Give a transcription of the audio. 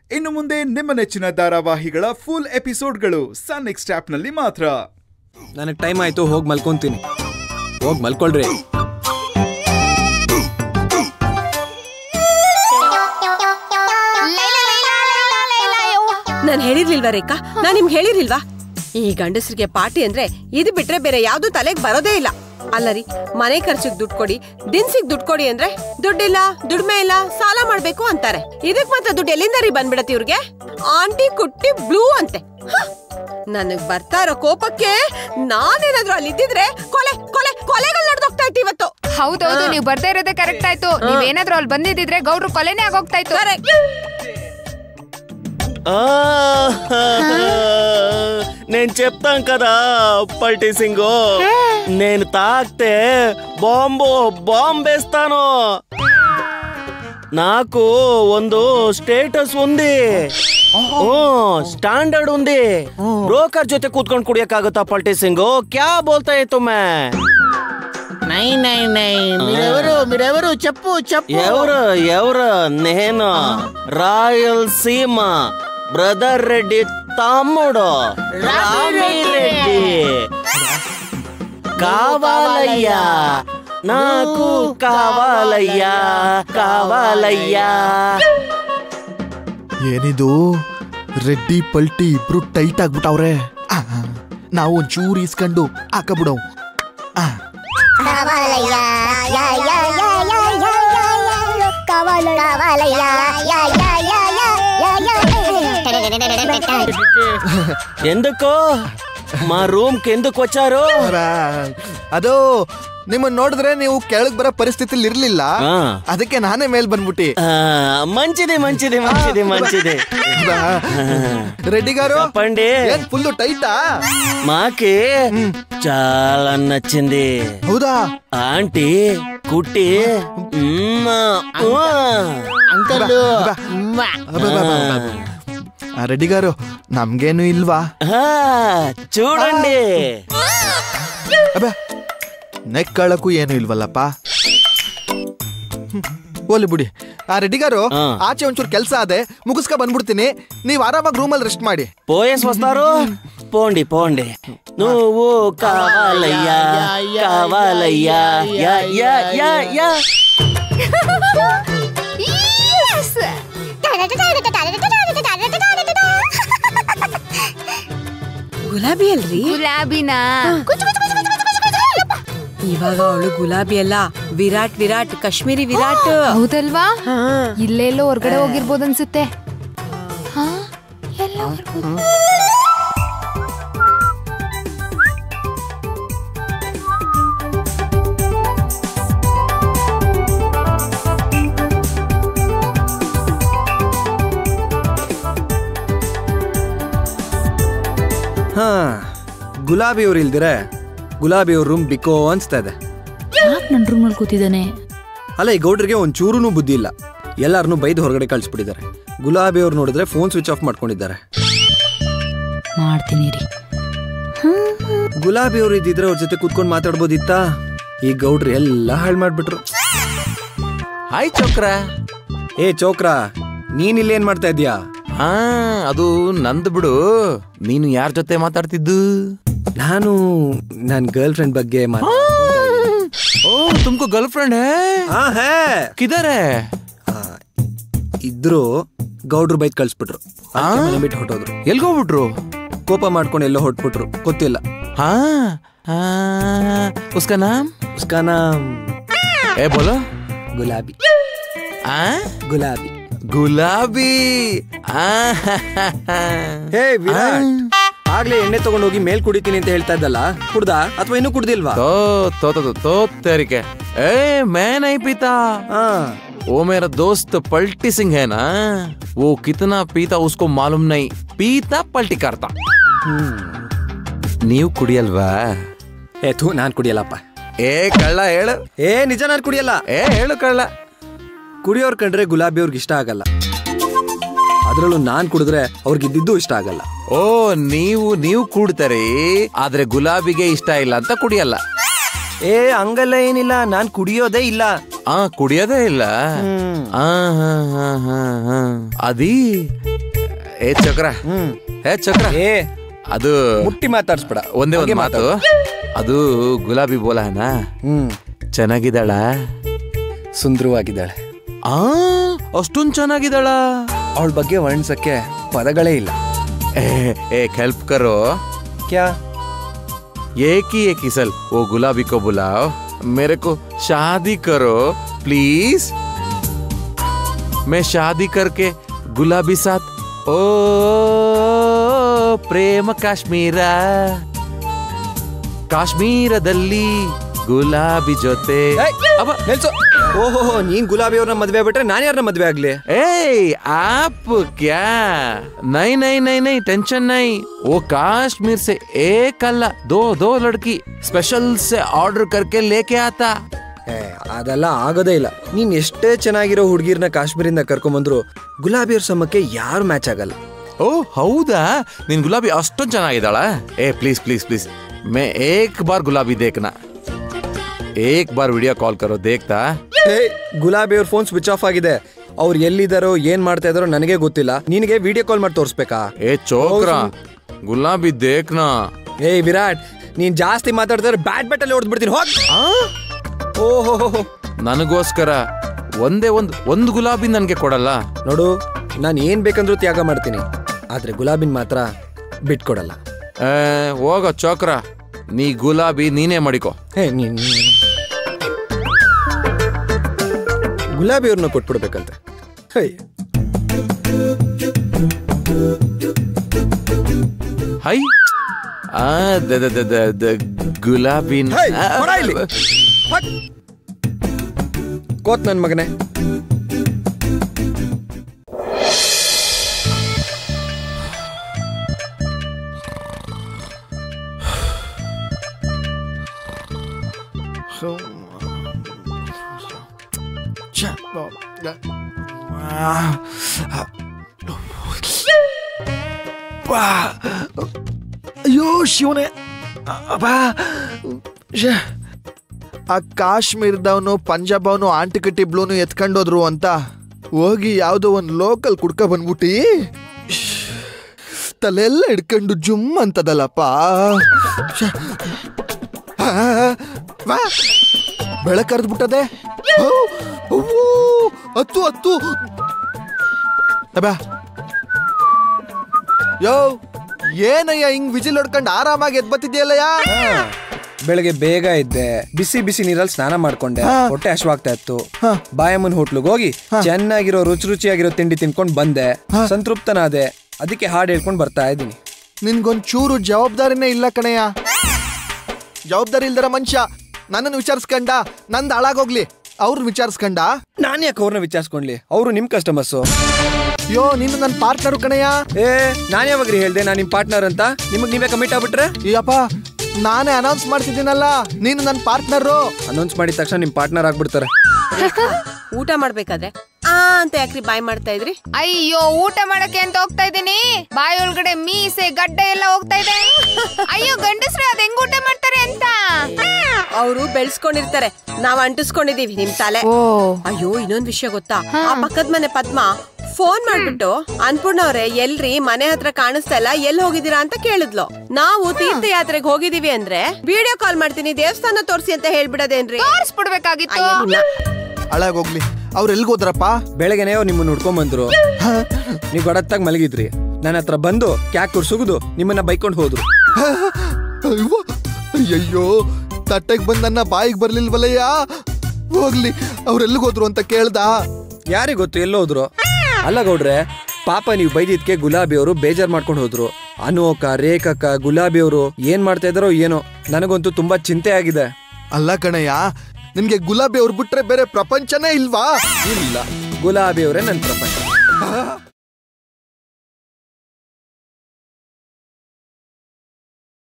ಇನ್ನು ಮುಂದೆ ನಿಮ್ಮ ನೆಚ್ಚಿನ ಧಾರಾವಾಹಿಗಳ ಫುಲ್ ಎಪಿಸೋಡ್ಗಳು ಸನ್ ನೆಕ್ಸ್ಟ್ ಆಪ್ನಲ್ಲಿ ಮಾತ್ರ ನನಗೆ ಟೈಮ್ ಆಯ್ತು ಹೋಗಿ ಮಲ್ಕೊಂತೀನಿ ಹೋಗಿ ಮಲ್ಕೊಳ್ರಿ ನಾನ್ ಹೇಳಿರ್ಲಿಲ್ವಾ ರೇಖಾ ನಾನ್ ನಿಮ್ಗೆ ಹೇಳಿರ್ಲಿಲ್ವಾ ಈ ಗಂಡಸರಿಗೆ ಪಾರ್ಟಿ ಅಂದ್ರೆ ಇದು ಬಿಟ್ರೆ ಬೇರೆ ಯಾವ್ದು ತಲೆಗ್ ಬರೋದೇ ಇಲ್ಲ ಅಲ್ಲ ರೀ ಮನೆ ಖರ್ಚಿಗೆ ದುಡ್ಡು ಕೊಡಿ ದಿನ್ಸಿಗ್ ದುಡ್ಡು ಕೊಡಿ ಅಂದ್ರೆ ದುಡ್ಡಿಲ್ಲ ದುಡ್ಮೆ ಇಲ್ಲ ಸಾಲ ಮಾಡ್ಬೇಕು ಅಂತಾರೆ ಇದಕ್ ಮಾತ್ರ ದುಡ್ಡು ಎಲ್ಲಿಂದ ರೀ ಬಂದ್ಬಿಡತ್ತೆ ಇವ್ರಿಗೆ ಆಂಟಿ ಕುಟ್ಟಿ ಬ್ಲೂ ಅಂತೆ ಹ! ನನಗ್ ಬರ್ತಾ ಇರೋ ಕೋಪಕ್ಕೆ ನಾನೇನಾದ್ರೂ ಅಲ್ಲಿ ಇದ್ದಿದ್ರೆ ಕೊಲೆ ಕೊಲೆ ಕೊಲೆಗಳು ನಡೆದೋಗ್ತಾ ಇತ್ತು ಇವತ್ತು ಹೌದೌದು ನೀವು ಬರ್ದೇ ಇರೋದೇ ಕರೆಕ್ಟ್ ಆಯ್ತು ನೀವೇನಾದ್ರೂ ಅಲ್ಲಿ ಬಂದಿದ್ರೆ ಗೌಡ್ರು ಕೊಲೆನೇ ಆಗೋಗ್ತಾ ಇತ್ತು నేను చెప్తాం కదా పల్టీ సింగు నేను తాకితే బాంబు బాంబ్ వేస్తాను నాకు ಒಂದು ಸ್ಟೇಟಸ್ ఉంది ಸ್ಟ್ಯಾಂಡರ್ಡ್ ఉంది ಬ್ರೋಕರ್ ಜೊತೆ ಕೂತ್ಕೊಂಡು ಕುಡಿಯಕ್ಕಾಗುತ್ತಾ ಪಲ್ಟಿ ಸಿಂಗು ಕ್ಯಾ ಬೋಲ್ತಾ ಇತ್ತು ಮೇ నై నై నై మీరెవరు మీరెవరు చెప్పు చెప్పు ఎవరు ఎవరు నేను రాయలసీమ బ్రదర్ రెడ్డి తమ్ముడు రామిరెడ్డి కావాలయ్యా నాకు కావాలయ్యా కావాలయ్యా ಏನಿದು ರೆಡ್ಡಿ ಪಲ್ಟಿ ಇಬ್ರು ಟೈಟ್ ಆಗ್ಬಿಟ್ಟವ್ರೆ ಆ, ನಾವು ಒಂಚೂರು ಇಸ್ಕೊಂಡು ಹಾಕಬಿಡೋ ఎందుకు మా రూమ్ కి ఎందుకు వచ్చారు ಅದು ನಿಮ್ಮನ್ನ ನೋಡಿದ್ರೆ ನೀವು ಕೆಳಗ್ ಬರೋ ಪರಿಸ್ಥಿತಿಲಿ ಇರ್ಲಿಲ್ಲ ಆ. ಅದಕ್ಕೆ ನಾನೇ ಮೇಲ್ ಬಂದ್ಬಿಟ್ಟಿ ఆ, మంచిది మంచిది మంచిది మంచిది రెడ్డి గారు చెప్పండి ಏನ್ ಫುಲ್ ಟೈಟಾ మాకి చాలా నచ్చింది ಹೌದಾ ఆంటీ కుట్టి మ్మ్, ఉవ్వ. అంకల్ ಆ, ರೆಡ್ಡಿ గారు ನಮ್ಗೇನು ಇಲ್ವಾ ఆ, చూడండి ಅಬ್ಬ ನೆಕ್ಕಳಕ್ಕೂ ಏನು ಇಲ್ವಲ್ಲಪ್ಪ ಹ್ಮ್. ಹೋಗ್ಲಿ ಬಿಡಿ ಆ ರೆಡ್ಡಿ గారు ಆ. ಆಚೆ ಒಂಚೂರು ಕೆಲಸ ಅದೆ ಮುಗಿಸ್ಕೊ ಬಂದ್ಬಿಡ್ತೀನಿ ನೀವ್ ಆರಾಮಾಗಿ ರೂಮಲ್ಲಿ ರೆಸ್ಟ್ ಮಾಡಿ పోయేసి వస్తారు పోండి పోండి నువ్వు కావాలయ్యా కావాలయ్యా యా యా యా యా ಗುಲಾಬಿ ಅಲ್ರಿ ಗುಲಾಬಿನಾ ಇವಾಗ ಅವಳು ಗುಲಾಬಿ ಅಲ್ಲ ವಿರಾಟ್ ವಿರಾಟ್ ಕಾಶ್ಮೀರಿ ವಿರಾಟ್ ಹೌದಲ್ವಾ ಹಾ. ಇಲ್ಲೆಲ್ಲೋ ಹೊರ್ಗಡೆ ಹೋಗಿರ್ಬೋದು ಅನ್ಸುತ್ತೆ ಹಾ? ಎಲ್ಲೋ ಹೋಗಿರ್ಬೋದು. ಹಾ ಗುಲಾಬಿ ಅವ್ರು ಇಲ್ದಿರೆ ಗುಲಾಬಿ ಅವ್ರ ರೂಮ್ ಬಿಕೋ ಅನ್ಸ್ತಾ ಇದೆ ಯಾಕೆ ನನ್ನ ರೂಮಲ್ಲಿ ಕೂತಿದ್ದಾನೆ ಅಲ್ಲ ಈ ಗೌಡ್ರಿಗೆ ಒಂದ್ ಚೂರುನೂ ಬುದ್ಧಿ ಇಲ್ಲ ಎಲ್ಲಾರನ್ನೂ ಬೈದು ಹೊರಗಡೆ ಕಳಿಸ್ಬಿಟ್ಟಿದ್ದಾರೆ ಗುಲಾಬಿ ಅವ್ರು ನೋಡಿದ್ರೆ ಫೋನ್ ಸ್ವಿಚ್ ಆಫ್ ಮಾಡ್ಕೊಂಡಿದ್ದಾರೆ ಮಾಡ್ತೀನಿ ರೀ ಗುಲಾಬಿ ಅವ್ರು ಇದ್ದಿದ್ರೆ ಅವ್ರ ಜೊತೆ ಕೂತ್ಕೊಂಡು ಮಾತಾಡ್ಬೋದಿತ್ತಾ ಈ ಗೌಡ್ರು ಎಲ್ಲ ಹಾಳು ಮಾಡ್ಬಿಟ್ರು ಹಾಯ್ ಚೋಕ್ರ ಏ ಚೋಕ್ರಾ ನೀನ್ ಇಲ್ಲೇನ್ ಮಾಡ್ತಾ ಇದ್ಯಾ ಹಾ ಅದು ನಂದು ಬಿಡು ನೀನು ಯಾರ ಜೊತೆ ಮಾತಾಡ್ತಿದ್ದು ನಾನು ನನ್ ಗರ್ಲ್ ಫ್ರೆಂಡ್ ಬಗ್ಗೆ ಮಾತಾಡ್- ಓ ತುಮ್ಕೋ ಗರ್ಲ್ ಫ್ರೆಂಡ್ ಹಾ ಹೇ ಕಿದಾರೆ ಆ, ಇದ್ರು ಗೌಡ್ರು ಬೈಕ್ ಕಳ್ಸ್ಬಿಟ್ರು ಅದಕ್ಕೆ ಮನೆ ಬಿಟ್ಟು ಹೊಟ್ಟೋದ್ರು ಎಲ್ಗೋಗ್ಬಿಟ್ರು ಕೋಪ ಮಾಡ್ಕೊಂಡು ಎಲ್ಲೋ ಹೊಟ್ಬಿಟ್ರು ಗೊತ್ತಿಲ್ಲ ಹಾ ಹಾ ಉಸ್ಕಾ ನಾಮ್ ಉಸ್ಕಾ ನಾಮ್ ಏ ಬೋಲೋ ಗುಲಾಬಿ ಆ ಗುಲಾಬಿ ಗುಲಾಬಿ ಆ, ಹಾ, ಹಾ, ಹಾ. ಹೇ ವಿರಾಟ್ ಆಗ್ಲೇ ಎಣ್ಣೆ ತಗೊಂಡೋಗಿ ಮೇಲ್ ಕುಡಿತೀನಿ ಅಂತ ಹೇಳ್ತಾ ಇದ್ದಲ್ಲ ಕುಡ್ದ ಅಥವಾ ಇನ್ನೂ ಕುಡ್ದಿಲ್ವಾ तो तो तो तो तो तेरे के ए मैं नहीं पीता ಹಾ वो मेरा दोस्त पलटी सिंह है ना वो कितना पीता उसको मालूम नहीं पीता पलटी करता ನೀವು ಕುಡಿಯಲ್ವಾ ಏ ಥೂ ನಾನ್ ಕುಡಿಯಲ್ಲಪ್ಪ ಏ ಕಳ್ಳ ಹೇಳು ಏ ನಿಜ ನಾನ್ ಕುಡಿಯಲ್ಲ ಏ ಹೇಳು ಕಳ್ಳ ಕುಡಿಯೋರ್ ಕಂಡ್ರೆ ಗುಲಾಬಿ ಅವ್ರಿಗೆ ಇಷ್ಟ ಆಗಲ್ಲ ಅದ್ರಲ್ಲೂ ನಾನ್ ಕುಡಿದ್ರೆ ಅವ್ರಿಗಿದ್ದಿದ್ದು ಇಷ್ಟ ಆಗಲ್ಲ ಓ ನೀವು ನೀವು ಕೂಡ್ತಾರೆ ಆದ್ರೆ ಗುಲಾಬಿಗೆ ಇಷ್ಟ ಇಲ್ಲ ಅಂತ ಕುಡಿಯಲ್ಲ ಏ ಹಂಗಲ್ಲ ಏನಿಲ್ಲ ನಾನ್ ಕುಡಿಯೋದೇ ಇಲ್ಲ ಆ ಕುಡಿಯೋದೇ ಇಲ್ಲ ಆ, ಹಾ, ಹಾ, ಹಾ, ಹಾ. ಅದಿ ಏ ಚಕ್ರ ಹ್ಮ್ ಏ ಚಕ್ರ ಏ ಅದು ಮುಟ್ಟಿ ಮಾತಾಡ್ಸ್ಬೇಡ ಒಂದೇ ಒಂದು ಹಂಗೆ ಮಾತು ಅದು ಗುಲಾಬಿ ಬೋಲಹನ ಹ್ಮ್ ಚೆನ್ನಾಗಿದ್ದಾಳ ಸುಂದರವಾಗಿದ್ದಾಳೆ ಆ ಅಷ್ಟೊಂದ್ ಚೆನ್ನಾಗಿದ್ದಾಳ ಅವಳ ಬಗ್ಗೆ ವರ್ಣಿಸಕ್ಕೆ ಪದಗಳೇ ಇಲ್ಲ ಏ ಏ ಹೆಲ್ಪ್ ಕರೋ ಕ್ಯಾ एक ही एक ही सल वो गुलाबी को बुलाओ मेरे को शादी करो प्लीज मैं शादी करके गुलाबी साथ ओ ಪ್ರೇಮ ಕಾಶ್ಮೀರ ಕಾಶ್ಮೀರದಲ್ಲಿ ಗುಲಾಬಿ ಜೊತೆ ಅಬ್ಬ, ನಿಲ್ಸು ಓಹೋ ನೀನ್ ಗುಲಾಬಿ ಅವ್ರನ್ನ ಮದ್ವೆ ಬಿಟ್ರೆ ನಾನು ಯಾರನ್ನ ಮದ್ವೆ ಆಗ್ಲಿ ಏಯ್ आप क्या नहीं नहीं नहीं नहीं टेंशन नहीं वो कश्मीर से एक अल्लाह दो दो लड़की स्पेशल से ऑर्डर करके लेके आता ಏ, ಅದೆಲ್ಲ ಆಗೋದೇ ಇಲ್ಲ ನೀನ್ ಎಷ್ಟೇ ಚೆನ್ನಾಗಿರೋ ಹುಡುಗಿರ್ನ ಕಾಶ್ಮೀರಿಂದ ಕರ್ಕೊಂಬಂದ್ರು ಗುಲಾಬಿ ಅವ್ರ ಸಮಕ್ಕೆ ಯಾರು ಮ್ಯಾಚ್ ಆಗಲ್ಲ ಓ ಹೌದಾ ನಿನ್ ಗುಲಾಬಿ ಅಷ್ಟೊಂದು ಚೆನ್ನಾಗಿದ್ದಾಳ ಏ ಪ್ಲೀಸ್ ಪ್ಲೀಸ್ ಪ್ಲೀಸ್ ಮೇ ಏಕ್ ಬಾರ್ ಗುಲಾಬಿ ದೇಖ್ನಾ ಏಕ್ ಬಾರ್ ವಿಡಿಯೋ ಕಾಲ್ ಕರೋ ದೇಖ್ತಾ ಏ ಗುಲಾಬಿ ಅವ್ರ ಫೋನ್ ಸ್ವಿಚ್ ಆಫ್ ಆಗಿದೆ ಅವ್ರು ಎಲ್ಲಿದಾರೋ ಏನ್ ಮಾಡ್ತಾ ಇದಾರೋ ನನಗೆ ಗೊತ್ತಿಲ್ಲ ನಿನಗೆ ವಿಡಿಯೋ ಕಾಲ್ ಮಾಡಿ ತೋರಿಸ್ಬೇಕಾ ಏ ಚೋಕ್ರ ಗುಲಾಬಿ ದೇಖ್ನಾ ಏಯ್ ವಿರಾಟ್ ನೀನ್ ಜಾಸ್ತಿ ಮಾತಾಡ್ತಾರೆ ಬ್ಯಾಟ್ ಬ್ಯಾಟ್ ಅಲ್ಲಿ ಹೊಡೆದ್ಬಿಡ್ತೀನಿ ಹೋಗ್ ಓಹೋ ನನಗೋಸ್ಕರ ಒಂದೇ ಒಂದು ಒಂದು ಗುಲಾಬಿ ನನಗೆ ಕೊಡಲ್ಲ ನೋಡು ನಾನು ಏನ್ ಬೇಕಂದ್ರೂ ತ್ಯಾಗ ಮಾಡ್ತೀನಿ ಆದ್ರೆ ಗುಲಾಬಿನ್ ಮಾತ್ರ ಬಿಟ್ಕೊಡಲ್ಲ ಏ, ಹೋಗೋ ಚೋಕ್ರ ನೀ ಗುಲಾಬಿ ನೀನೇ ಮಾಡಿಕೋ ಹೇ ನೀನ್ ಗುಲಾಬಿ ಅವ್ರನ್ನ ಕೊಟ್ಬಿಡ್ಬೇಕಂತೆ ಹೇ ಹೈ ಆ ದ ದ ದ ದ ದ ಗುಲಾಬಿನ್ ಹೇ, ಕೊಡ ಇಲ್ಲಿ. ಹಾಕ್. ಕೋತ್ ನನ್ ಮಗನೇ ಅಯ್ಯೋ ಶಿವನೇ ಅಬ್ಬಾ ಶ್ಯೆ. ಆ ಕಾಶ್ಮೀರದವನು ಪಂಜಾಬ್ ಅವನು ಆಂಟಿಕಟ್ಟಿ ಬ್ಲೂನು ಎತ್ಕೊಂಡೋದ್ರು ಅಂತ ಹೋಗಿ ಯಾವುದೋ ಒಂದು ಲೋಕಲ್ ಕುಡ್ಕ ಬಂದ್ಬಿಟ್ಟಿ ತಲೆಲ್ಲ ಹಿಡ್ಕೊಂಡು ಜುಮ್ ಅಂತದಲ್ಲಪ್ಪ ಶ್ಯೆ. ಆ, ವಾ. ಬೆಳಕ್ ಕರೆದ್ಬಿಟ್ಟದೆ ಹತ್ತು ಹತ್ತು ಅಬ್ಬಾ ಯೋ ಏನಯ್ಯ ಹಿಂಗ್ ವಿಜಿಲ್ ಹೊಡ್ಕೊಂಡು ಆರಾಮಾಗಿ ಎದ್ ಬತ್ತಿದ್ಯಲ್ಲಯ್ಯ ಬೆಳಗ್ಗೆ ಬೇಗ ಇದ್ದೆ ಬಿಸಿ ಬಿಸಿ ನೀರಲ್ಲಿ ಸ್ನಾನ ಮಾಡ್ಕೊಂಡೆ ಹಾ. ಹೊಟ್ಟೆ ಹಶ್ವಾಗ್ತಾ ಇತ್ತು ಹಾ. ಬಾಯಮ್ಮನ್ ಹೋಟ್ಲಿಗೆ ಹೋಗಿ ಚೆನ್ನಾಗಿರೋ ರುಚಿ ರುಚಿಯಾಗಿರೋ ತಿಂಡಿ ತಿನ್ಕೊಂಡ್ ಬಂದೆ ಹಾ. ಸಂತೃಪ್ತನಾದೆ ಅದಕ್ಕೆ ಹಾಡು ಹೇಳ್ಕೊಂಡ್ ಬರ್ತಾ ಇದ್ದೀನಿ ನಿನ್ಗೊಂದ್ ಚೂರು ಜವಾಬ್ದಾರಿನೇ ಇಲ್ಲ ಕಣಯ್ಯ ಜವಾಬ್ದಾರಿ ಇಲ್ದರ ಮನುಷ್ಯ ನನ್ನನ್ನು ವಿಚಾರಿಸ್ಕಂಡ ನಂದ್ ಹಾಳಾಗೋಗ್ಲಿ ಅವ್ರನ್ನ ವಿಚಾರಿಸ್ಕಂಡ ನಾನು ಯಾಕೆ ಅವ್ರನ್ನ ವಿಚಾರಿಸ್ಕೊಂಡ್ಲಿ ಅವರು ನಿಮ್ ಕಸ್ಟಮರ್ಸು ಯೋ ನೀನು ನನ್ನ ಪಾರ್ಟ್ನರು ಕಣಯ್ಯ ಏ ನಾನು ಯಾವಾಗ್ರಿ ಹೇಳ್ದೆ ನಾನು ನಿಮ್ ಪಾರ್ಟ್ನರ್ ಅಂತ ನಿಮಗ್ ನೀವೇ ಕಮಿಟ್ ಆಗ್ಬಿಟ್ರೆ ಅಯ್ಯಪ್ಪ ನಾನೇ ಅನೌನ್ಸ್ ಮಾಡ್ತಿದ್ದೀನಲ್ಲ ನೀನು ನನ್ನ ಪಾರ್ಟ್ನರು ಅನೌನ್ಸ್ ಮಾಡಿದ ತಕ್ಷಣ ನಿಮ್ ಪಾರ್ಟ್ನರ್ ಆಗ್ಬಿಡ್ತಾರೆ ಊಟ ಮಾಡ್ಬೇಕಾದ್ರೆ ಆ ಅಂತ ಯಾಕ್ರಿ ಬಾಯ್ ಮಾಡ್ತಾ ಇದ್ರಿ ಅಯ್ಯೋ ಊಟ ಮಾಡಕ್ಕೆ ಅಂತ ಹೋಗ್ತಾ ಇದೀನಿ ಬಾಯಿ ಒಳಗಡೆ ಮೀಸೆ ಗಡ್ಡೆ ಎಲ್ಲ ಹೋಗ್ತಾ ಇದೆ ಅಯ್ಯೋ ಗಂಡಸ್ರು ಅದ್ ಹೆಂಗ್ ಊಟ ಮಾಡ್ತಾರೆ ಅಂತ ಅವರು ಬೆಳೆಸ್ಕೊಂಡಿರ್ತಾರೆ ನಾವ್ ಅಂಟಿಸ್ಕೊಂಡಿದೀವಿ ನಿಮ್ ತಲೆ ಓ ಅಯ್ಯೋ ಇನ್ನೊಂದ್ ವಿಷಯ ಗೊತ್ತಾ ಆ ಪಕ್ಕದ ಮನೆ ಪದ್ಮ ಫೋನ್ ಮಾಡ್ಬಿಟ್ಟು ಅನ್ಪೂರ್ಣ ಅವ್ರೆ ಎಲ್ರಿ ಮನೆ ಹತ್ರ ಕಾಣಿಸ್ತಾ ಇಲ್ಲ ಎಲ್ಲಿ ಹೋಗಿದ್ದೀರಾ ಅಂತ ಕೇಳಿದ್ಲು ನಾವು ತೀರ್ಥಯಾತ್ರೆಗೆ ಹೋಗಿದೀವಿ ಅಂದ್ರೆ ವಿಡಿಯೋ ಕಾಲ್ ಮಾಡ್ತೀನಿ ದೇವಸ್ಥಾನ ತೋರ್ಸಿ ಅಂತ ಹೇಳ್ಬಿಡೋದೇನ್ರಿ ತೋರಿಸ್ಬಿಡ್ಬೇಕಾಗಿತ್ತು ಅಯ್ಯೋ ನಿನ್ನ. ಹಾಳಾಗೋಗ್ಲಿ ಅವ್ರು ಎಲ್ಗೋದ್ರಪ್ಪ ಬೆಳಗ್ಗೆನೆ ಅವ್ರು ನಿಮ್ಮನ್ನ ಹುಡ್ಕೊಂಡ್ ಬಂದ್ರು ನೀವು ಗಡತ್ತಾಗ ಮಲಗಿದ್ರಿ ನನ್ನ ಹತ್ರ ಬಂದು ಕ್ಯಾಕ್ ಸುಗಿದು ನಿಮ್ಮನ್ನ ಬೈಕೊಂಡ್ ಹೋದ್ರು ಅಯ್ಯೋ ಅಯ್ಯಯ್ಯೋ ತಟ್ಟೆಗೆ ಬಂದ್ ನನ್ನ ಬಾಯಿಗೆ ಬರ್ಲಿಲ್ವಲ್ಲಯ್ಯ ಹೋಗ್ಲಿ ಅವ್ರೆಲ್ಲಿಗೋದ್ರು ಅಂತ ಕೇಳ್ದ ಯಾರಿಗ್ ಗೊತ್ತು ಎಲ್ಲೋದ್ರು ಅಲ್ಲ ಗೌಡ್ರೆ ಪಾಪ ನೀವು ಬೈದಿದ್ಕೆ ಗುಲಾಬಿ ಅವರು ಬೇಜಾರ್ ಮಾಡ್ಕೊಂಡು ಹೋದ್ರು ಅನೋಕ ರೇಖಕ ಗುಲಾಬಿ ಅವರು ಏನ್ ಮಾಡ್ತಾ ಇದಾರೋ ಏನೋ ನನಗಂತೂ ತುಂಬಾ ಚಿಂತೆ ಆಗಿದೆ ಅಲ್ಲ ಕಣಯ್ಯ ನಿನ್ಗೆ ಗುಲಾಬಿ ಅವ್ರು ಬಿಟ್ರೆ ಬೇರೆ ಪ್ರಪಂಚನೇ ಇಲ್ವಾ ಇಲ್ಲ ಗುಲಾಬಿ ಅವರೇ ನನ್ನ ಪ್ರಪಂಚ